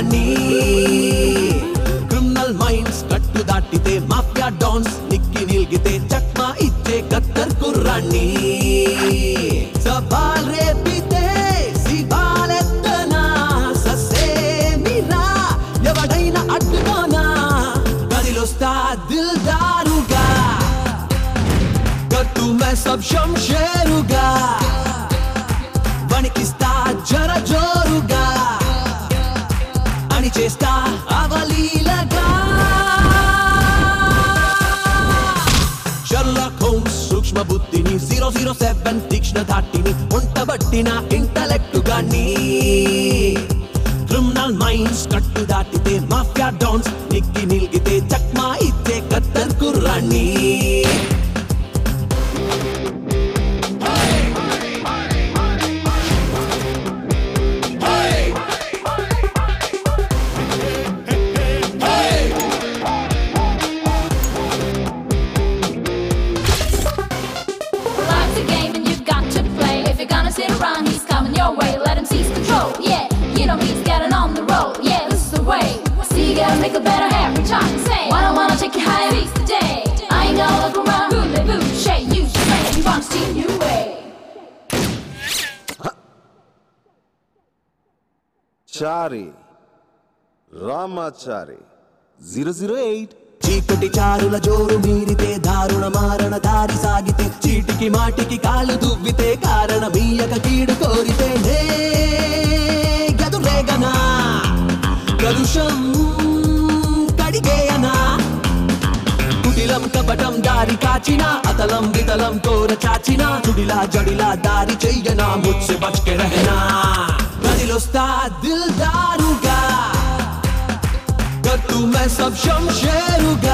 కుర్రాణి criminal minds కట్టు దాటితే mafia dons నిక్కి నిల్గితే చక్మా ఇచ్చే కత్తర్ కుర్రాణి సవాల్ రేపితే శివాలెత్తనా ససేమిరా ఎవడైనా అడ్డుకోనా గదిలొస్తా దిల్దారుగా కట్టు మే సబ్ శంషేరుగా వణికిస్తా జర జోరుగా అని చేస్తా అవలీలగా షర్లాక్ హోమ్స్ సూక్ష్మ బుద్ధిని జీరో జీరో సెవెన్ తీక్ష్ణ ధాటిని ఉంటబట్టిన ఇంటలెక్ట్ గాని క్రిమినల్ మైండ్స్ కట్టు దాటితే మాఫియా డాన్స్ నిక్కి నిల్గితే చక్మా ఇచ్చే కత్తర్ కుర్రాణి Life's a game and you've got to play. If you're gonna sit around, he's coming your way. Let him seize control. Yeah, you know he's getting on the roll. Yeah, this is the way. See, you gotta make a better every time. Say, why don't wanna take you higher? Seize the day. I ain't gonna look around. Boom, boom, shake, you should play. You want to see a new way. Chari Ramachari zero zero eight చీకటి చారుల జోరు మీరితే దారుణ మారణ దారి సాగితే చీటికి మాటికి కాలు దువ్వితే కారణమీయక కీడు కోరితే నే గదురేగనా కలుషం కడిగేయనా కుటిలం కపటం దారి కాచిన అతలం వితలం కోర చాచిన చుడిలా జడిలా దారి చెయ్యనా ముచ్చే బచ్కే రహనా గదిలొస్తా దిల్దారుగా గట్టు మే సబ్ శంషేరుగా